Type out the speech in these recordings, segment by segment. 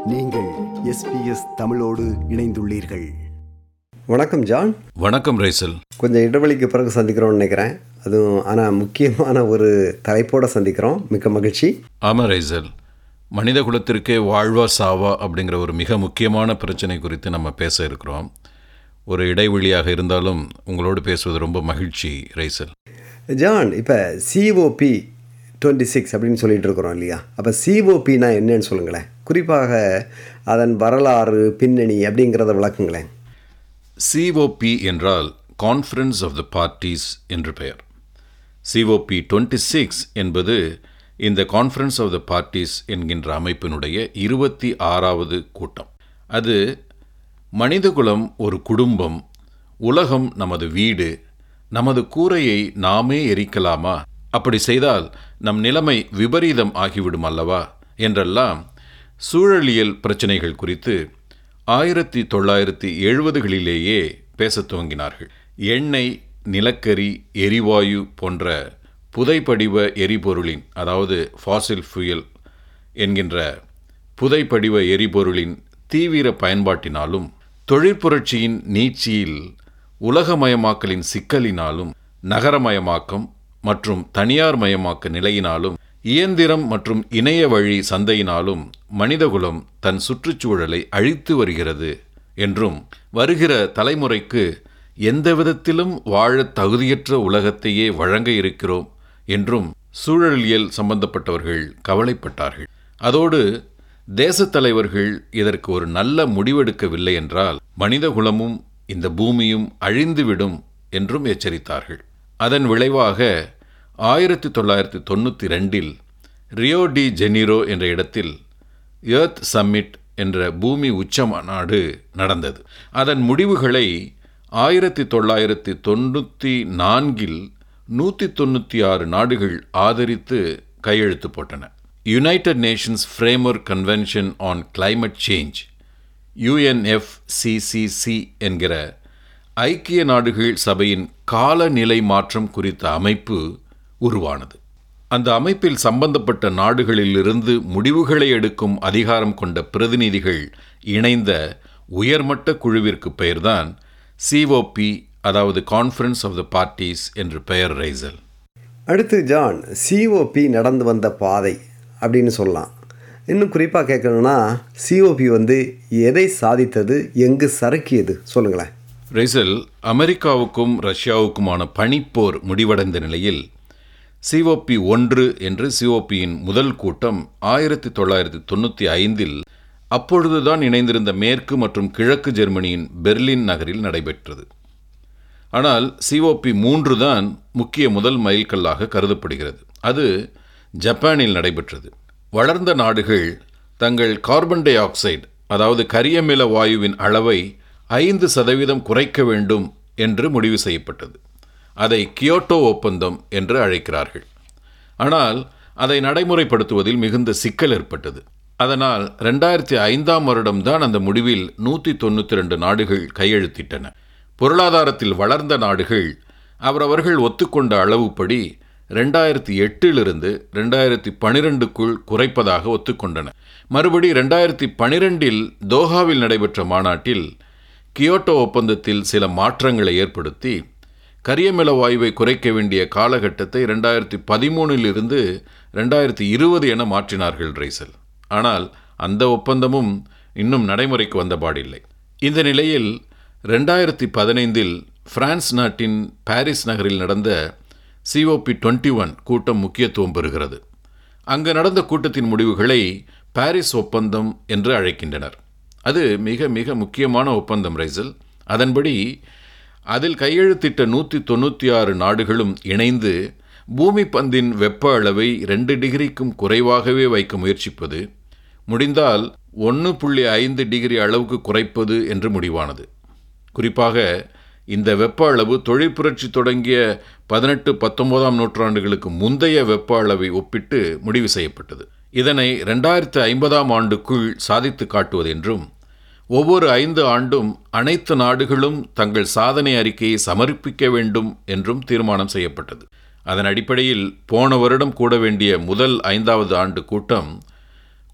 நீங்கள் எஸ்பிஎஸ் தமிழோடு இணைந்துள்ளீர்கள் வணக்கம் ஜான் வணக்கம் ரைசல் கொஞ்சம் இடைவெளிக்கு பிறகு சந்திக்கிறோம்னு நினைக்கிறேன் அதுவும் ஆனால் முக்கியமான ஒரு தலைப்போடு சந்திக்கிறோம் மிக்க மகிழ்ச்சி ஆமாம் ரைசல் மனித குலத்திற்கே வாழ்வா சாவா அப்படிங்கிற ஒரு மிக முக்கியமான பிரச்சனை குறித்து நம்ம பேச இருக்கிறோம் ஒரு இடைவெளியாக இருந்தாலும் உங்களோடு பேசுவது ரொம்ப மகிழ்ச்சி ரைசல் ஜான் இப்போ சிஓபி டுவெண்ட்டி சிக்ஸ் அப்படின்னு சொல்லிட்டு இருக்கிறோம் இல்லையா அப்போ சிஓபினா என்னன்னு சொல்லுங்களேன் குறிப்பாக அதன் வரலாறு பின்னணி அப்படிங்கிறத விளக்குங்களேன் சிஓபி என்றால் கான்ஃபரன்ஸ் ஆஃப் த பார்ட்டிஸ் என்று பெயர் சிஓபி டுவெண்ட்டி சிக்ஸ் என்பது இந்த கான்ஃபரன்ஸ் ஆஃப் த பார்ட்டிஸ் என்கின்ற அமைப்பினுடைய இருபத்தி ஆறாவது கூட்டம் அது மனிதகுலம் ஒரு குடும்பம் உலகம் நமது வீடு நமது கூரையை நாமே எரிக்கலாமா அப்படி செய்தால் நம் நிலைமை விபரீதம் ஆகிவிடும் அல்லவா என்றெல்லாம் சூழலியல் பிரச்சனைகள் குறித்து ஆயிரத்தி தொள்ளாயிரத்தி எழுபதுகளிலேயே பேசத் துவங்கினார்கள் எண்ணெய் நிலக்கரி எரிவாயு போன்ற புதைப்படிவ எரிபொருளின் அதாவது ஃபாசில் ஃபியூயல் என்கின்ற புதைப்படிவ எரிபொருளின் தீவிர பயன்பாட்டினாலும் தொழிற்புரட்சியின் நீட்சியில் உலகமயமாக்கலின் சிக்கலினாலும் நகரமயமாக்கம் மற்றும் தனியார் மயமாக்க நிலையினாலும் இயந்திரம் மற்றும் இணைய வழி சந்தையினாலும் மனிதகுலம் தன் சுற்றுச்சூழலை அழித்து வருகிறது என்றும் வருகிற தலைமுறைக்கு எந்த விதத்திலும் வாழத் தகுதியற்ற உலகத்தையே வழங்க இருக்கிறோம் என்றும் சூழலியல் சம்பந்தப்பட்டவர்கள் கவலைப்பட்டார்கள் அதோடு தேசத் தலைவர்கள் இதற்கு ஒரு நல்ல முடிவெடுக்கவில்லை என்றால் மனிதகுலமும் இந்த பூமியும் அழிந்துவிடும் என்றும் எச்சரித்தார்கள் அதன் விளைவாக ஆயிரத்தி தொள்ளாயிரத்தி தொண்ணூற்றி ரெண்டில் ரியோ டி ஜெனிரோ என்ற இடத்தில் எர்த் சம்மிட் என்ற பூமி உச்ச மாநாடு நடந்தது அதன் முடிவுகளை ஆயிரத்தி தொள்ளாயிரத்தி தொண்ணூற்றி நான்கில் நூற்றி தொண்ணூற்றி ஆறு நாடுகள் ஆதரித்து கையெழுத்து போட்டன United Nations framework convention on climate change UNFCCC என்கிற ஐக்கிய நாடுகள் சபையின் காலநிலை மாற்றம் குறித்த அமைப்பு உருவானது அந்த அமைப்பில் சம்பந்தப்பட்ட நாடுகளிலிருந்து முடிவுகளை எடுக்கும் அதிகாரம் கொண்ட பிரதிநிதிகள் இணைந்த உயர்மட்ட குழுவிற்கு பெயர்தான் சிஓபி அதாவது கான்ஃபரன்ஸ் ஆஃப் த பார்ட்டிஸ் என்று பெயர் ரைசல் அடுத்து ஜான் சிஓபி நடந்து வந்த பாதை அப்படின்னு சொல்லலாம் இன்னும் குறிப்பாக கேட்கணும்னா சிஓபி வந்து எதை சாதித்தது எங்கு சறுக்கியது சொல்லுங்களேன் ரைசல் அமெரிக்காவுக்கும் ரஷ்யாவுக்குமான பனிப்போர் முடிவடைந்த நிலையில் சிஓபி ஒன்று என்று சிஓபியின் முதல் கூட்டம் ஆயிரத்தி தொள்ளாயிரத்தி தொண்ணூற்றி ஐந்தில் அப்பொழுதுதான் இணைந்திருந்த மேற்கு மற்றும் கிழக்கு ஜெர்மனியின் பெர்லின் நகரில் நடைபெற்றது ஆனால் சிஓபி மூன்று தான் முக்கிய முதல் மைல்கல்லாக கருதப்படுகிறது அது ஜப்பானில் நடைபெற்றது வளர்ந்த நாடுகள் தங்கள் கார்பன் டை ஆக்சைடு அதாவது கரியமில வாயுவின் அளவை ஐந்து சதவீதம் குறைக்க வேண்டும் என்று முடிவு செய்யப்பட்டது அதை கியோட்டோ ஒப்பந்தம் என்று அழைக்கிறார்கள் ஆனால் அதை நடைமுறைப்படுத்துவதில் மிகுந்த சிக்கல் ஏற்பட்டது அதனால் ரெண்டாயிரத்தி ஐந்தாம் வருடம்தான் அந்த முடிவில் நூற்றி தொண்ணூற்றி ரெண்டு நாடுகள் கையெழுத்திட்டன பொருளாதாரத்தில் வளர்ந்த நாடுகள் அவரவர்கள் ஒத்துக்கொண்ட அளவுப்படி ரெண்டாயிரத்தி எட்டிலிருந்து ரெண்டாயிரத்தி பனிரெண்டுக்குள் குறைப்பதாக ஒத்துக்கொண்டன மறுபடி ரெண்டாயிரத்தி பனிரெண்டில் தோஹாவில் நடைபெற்ற மாநாட்டில் கியோட்டோ ஒப்பந்தத்தில் சில மாற்றங்களை ஏற்படுத்தி கரியமில வாயுவை குறைக்க வேண்டிய காலகட்டத்தை ரெண்டாயிரத்தி பதிமூணிலிருந்து ரெண்டாயிரத்தி இருபது என மாற்றினார்கள் ரைசல் ஆனால் அந்த ஒப்பந்தமும் இன்னும் நடைமுறைக்கு வந்தபாடில்லை இந்த நிலையில் ரெண்டாயிரத்தி பதினைந்தில் பிரான்ஸ் நாட்டின் பாரிஸ் நகரில் நடந்த சிஓபி டுவெண்ட்டி ஒன் கூட்டம் முக்கியத்துவம் பெறுகிறது அங்கு நடந்த கூட்டத்தின் முடிவுகளை பாரிஸ் ஒப்பந்தம் என்று அழைக்கின்றனர் அது மிக மிக முக்கியமான ஒப்பந்தம் ரைசல் அதன்படி அதில் கையெழுத்திட்ட நூற்றி தொண்ணூற்றி ஆறு நாடுகளும் இணைந்து பூமி பந்தின் வெப்ப அளவை ரெண்டு டிகிரிக்கும் குறைவாகவே வைக்க முயற்சிப்பது முடிந்தால் ஒன்று புள்ளி ஐந்து டிகிரி அளவுக்கு குறைப்பது என்று முடிவானது குறிப்பாக இந்த வெப்ப அளவு தொழிற்புரட்சி தொடங்கிய பதினெட்டு பத்தொன்பதாம் நூற்றாண்டுகளுக்கு முந்தைய வெப்ப அளவை ஒப்பிட்டு முடிவு செய்யப்பட்டது இதனை ரெண்டாயிரத்து ஐம்பதாம் ஆண்டுக்குள் சாதித்து காட்டுவது என்றும் ஒவ்வொரு ஐந்து ஆண்டும் அனைத்து நாடுகளும் தங்கள் சாதனை அறிக்கையை சமர்ப்பிக்க வேண்டும் என்றும் தீர்மானம் செய்யப்பட்டது அதன் அடிப்படையில் போன வருடம் கூட வேண்டிய முதல் ஐந்தாவது ஆண்டு கூட்டம்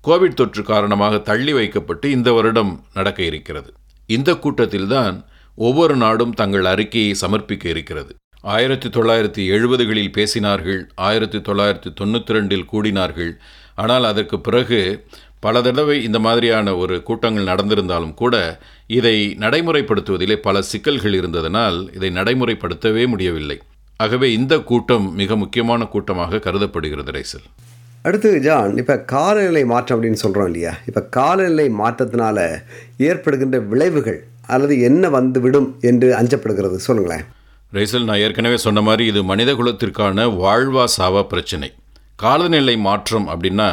கோவிட் தொற்று காரணமாக தள்ளி வைக்கப்பட்டு இந்த வருடம் நடக்க இருக்கிறது இந்த கூட்டத்தில்தான் ஒவ்வொரு நாடும் தங்கள் அறிக்கையை சமர்ப்பிக்க இருக்கிறது ஆயிரத்தி தொள்ளாயிரத்தி எழுபதுகளில் பேசினார்கள் ஆயிரத்தி தொள்ளாயிரத்தி தொண்ணூற்றி ரெண்டில் கூடினார்கள் ஆனால் அதற்கு பிறகு பல தடவை இந்த மாதிரியான ஒரு கூட்டங்கள் நடந்திருந்தாலும் கூட இதை நடைமுறைப்படுத்துவதிலே பல சிக்கல்கள் இருந்ததனால் இதை நடைமுறைப்படுத்தவே முடியவில்லை ஆகவே இந்த கூட்டம் மிக முக்கியமான கூட்டமாக கருதப்படுகிறது ரைசல் அடுத்து ஜான் இப்போ காலநிலை மாற்றம் அப்படின்னு சொல்கிறோம் இல்லையா இப்போ காலநிலை மாற்றத்தினால ஏற்படுகின்ற விளைவுகள் அல்லது என்ன வந்துவிடும் என்று அஞ்சப்படுகிறது சொல்லுங்களேன் ரைசல் நான் ஏற்கனவே சொன்ன மாதிரி இது மனித குலத்திற்கான வாழ்வா சாவா பிரச்சனை காலநிலை மாற்றம் அப்படின்னா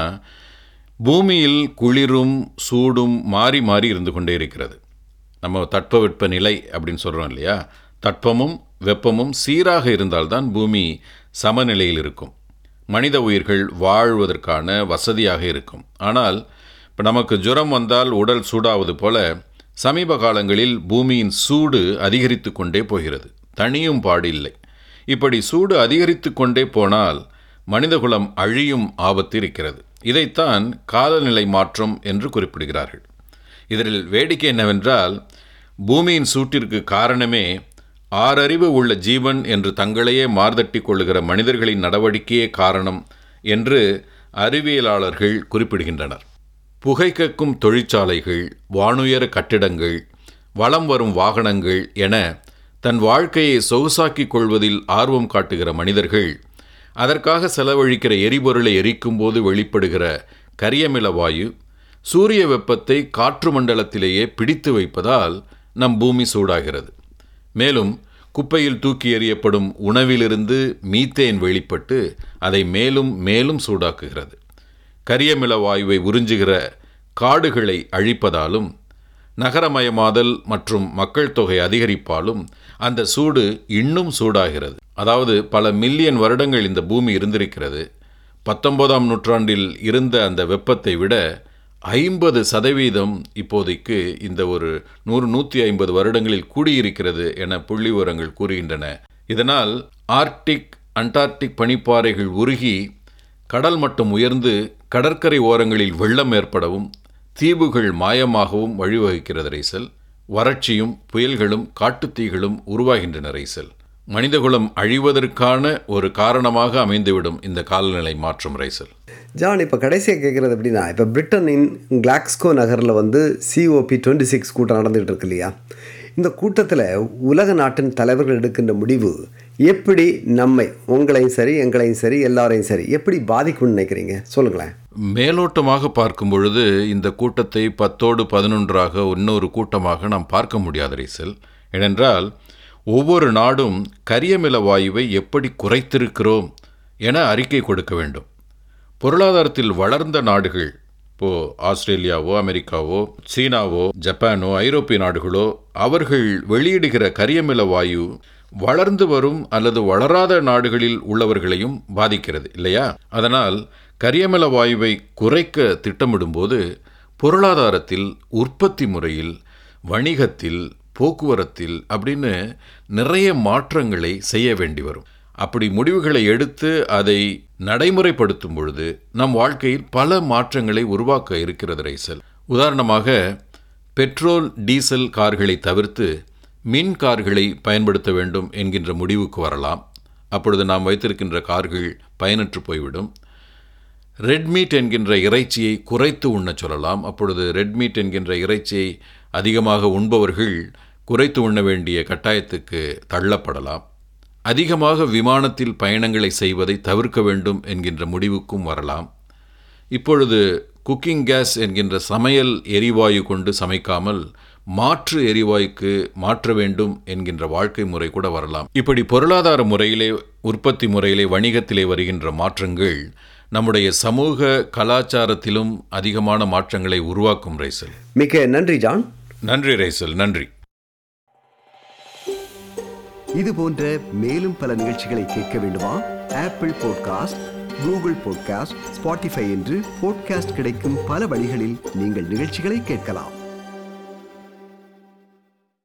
பூமியில் குளிரும் சூடும் மாறி மாறி இருந்து கொண்டே இருக்கிறது நம்ம தட்பவெட்ப நிலை அப்படின்னு சொல்கிறோம் இல்லையா தட்பமும் வெப்பமும் சீராக இருந்தால்தான் பூமி சமநிலையில் இருக்கும் மனித உயிர்கள் வாழ்வதற்கான வசதியாக இருக்கும் ஆனால் இப்போ நமக்கு ஜுரம் வந்தால் உடல் சூடாவது போல சமீப காலங்களில் பூமியின் சூடு அதிகரித்து கொண்டே போகிறது தனியும் பாடில்லை இப்படி சூடு அதிகரித்து கொண்டே போனால் மனிதகுலம் அழியும் ஆபத்து இருக்கிறது இதைத்தான் காலநிலை மாற்றம் என்று குறிப்பிடுகிறார்கள் இதில் வேடிக்கை என்னவென்றால் பூமியின் சூட்டிற்கு காரணமே ஆறறிவு உள்ள ஜீவன் என்று தங்களையே மார்தட்டி கொள்ளுகிற மனிதர்களின் நடவடிக்கையே காரணம் என்று அறிவியலாளர்கள் குறிப்பிடுகின்றனர் புகைக்கக்கும் தொழிற்சாலைகள் வானுயர கட்டிடங்கள் வலம் வரும் வாகனங்கள் என தன் வாழ்க்கையை சொகுசாக்கிக் கொள்வதில் ஆர்வம் காட்டுகிற மனிதர்கள் அதற்காக செலவழிக்கிற எரிபொருளை எரிக்கும்போது வெளிப்படுகிற கரியமில வாயு சூரிய வெப்பத்தை காற்று மண்டலத்திலேயே பிடித்து வைப்பதால் நம் பூமி சூடாகிறது மேலும் குப்பையில் தூக்கி எறியப்படும் உணவிலிருந்து மீத்தேன் வெளிப்பட்டு அதை மேலும் மேலும் சூடாக்குகிறது கரியமில வாயுவை உறிஞ்சுகிற காடுகளை அழிப்பதாலும் நகரமயமாதல் மற்றும் மக்கள் தொகை அதிகரிப்பாலும் அந்த சூடு இன்னும் சூடாகிறது அதாவது பல மில்லியன் வருடங்கள் இந்த பூமி இருந்திருக்கிறது பத்தொன்பதாம் நூற்றாண்டில் இருந்த அந்த வெப்பத்தை விட ஐம்பது சதவீதம் இப்போதைக்கு இந்த ஒரு நூறு நூற்றி ஐம்பது வருடங்களில் கூடியிருக்கிறது என புள்ளி விவரங்கள் கூறுகின்றன இதனால் ஆர்க்டிக் அண்டார்டிக் பனிப்பாறைகள் உருகி கடல் மட்டம் உயர்ந்து கடற்கரை ஓரங்களில் வெள்ளம் ஏற்படவும் தீவுகள் மாயமாகவும் வழிவகுக்கிறது ரைசல் வறட்சியும் புயல்களும் காட்டுத்தீகளும் உருவாகின்றன ரைசல் மனிதகுலம் அழிவதற்கான ஒரு காரணமாக அமைந்துவிடும் இந்த காலநிலை மாற்றம் ரைசல் ஜான் இப்போ கடைசியாக கேட்குறது எப்படின்னா இப்போ பிரிட்டனின் கிளாக்ஸ்கோ நகரில் வந்து சிஓபி டுவெண்ட்டி சிக்ஸ் கூட்டம் நடந்துகிட்டு இருக்கு இல்லையா இந்த கூட்டத்தில் உலக நாட்டின் தலைவர்கள் எடுக்கின்ற முடிவு எப்படி நம்மை உங்களையும் சரி எங்களையும் சரி எல்லாரையும் சரி எப்படி பாதிக்கும்னு நினைக்கிறீங்க சொல்லுங்களேன் மேலோட்டமாக பார்க்கும் பொழுது இந்த கூட்டத்தை பத்தோடு பதினொன்றாக இன்னொரு கூட்டமாக நாம் பார்க்க முடியாது ரைசல் ஏனென்றால் ஒவ்வொரு நாடும் கரியமில வாயுவை எப்படி குறைத்திருக்கிறோம் என அறிக்கை கொடுக்க வேண்டும் பொருளாதாரத்தில் வளர்ந்த நாடுகள் இப்போது ஆஸ்திரேலியாவோ அமெரிக்காவோ சீனாவோ ஜப்பானோ ஐரோப்பிய நாடுகளோ அவர்கள் வெளியிடுகிற கரியமில வாயு வளர்ந்து வரும் அல்லது வளராத நாடுகளில் உள்ளவர்களையும் பாதிக்கிறது இல்லையா அதனால் கரியமில வாயுவை குறைக்க திட்டமிடும்போது பொருளாதாரத்தில் உற்பத்தி முறையில் வணிகத்தில் போக்குவரத்தில் அப்படின்னு நிறைய மாற்றங்களை செய்ய வேண்டி வரும் அப்படி முடிவுகளை எடுத்து அதை நடைமுறைப்படுத்தும் பொழுது நம் வாழ்க்கையில் பல மாற்றங்களை உருவாக்க இருக்கிறது ரைசல் உதாரணமாக பெட்ரோல் டீசல் கார்களை தவிர்த்து மின் கார்களை பயன்படுத்த வேண்டும் என்கின்ற முடிவுக்கு வரலாம் அப்பொழுது நாம் வைத்திருக்கின்ற கார்கள் பயனற்று போய்விடும் ரெட் மீட் என்கின்ற இறைச்சியை குறைத்து உண்ணச் சொல்லலாம் அப்பொழுது ரெட் மீட் என்கின்ற இறைச்சியை அதிகமாக உண்பவர்கள் குறைத்து உண்ண வேண்டிய கட்டாயத்துக்கு தள்ளப்படலாம் அதிகமாக விமானத்தில் பயணங்களை செய்வதை தவிர்க்க வேண்டும் என்கின்ற முடிவுக்கும் வரலாம் இப்பொழுது குக்கிங் கேஸ் என்கின்ற சமையல் எரிவாயு கொண்டு சமைக்காமல் மாற்று எரிவாயுக்கு மாற்ற வேண்டும் என்கின்ற வாழ்க்கை முறை கூட வரலாம் இப்படி பொருளாதார முறையிலே உற்பத்தி முறையிலே வணிகத்திலே வருகின்ற மாற்றங்கள் நம்முடைய சமூக கலாச்சாரத்திலும் அதிகமான மாற்றங்களை உருவாக்கும் ரைசல் மிக்க நன்றி ஜான் நன்றி ரைசல் நன்றி இது போன்ற மேலும் பல நிகழ்ச்சிகளை கேட்க வேண்டுமா Apple podcast Google podcast Spotify என்று பாட்காஸ்ட் கிடைக்கும் பல வழிகளில் நீங்கள் நிகழ்ச்சிகளை கேட்கலாம்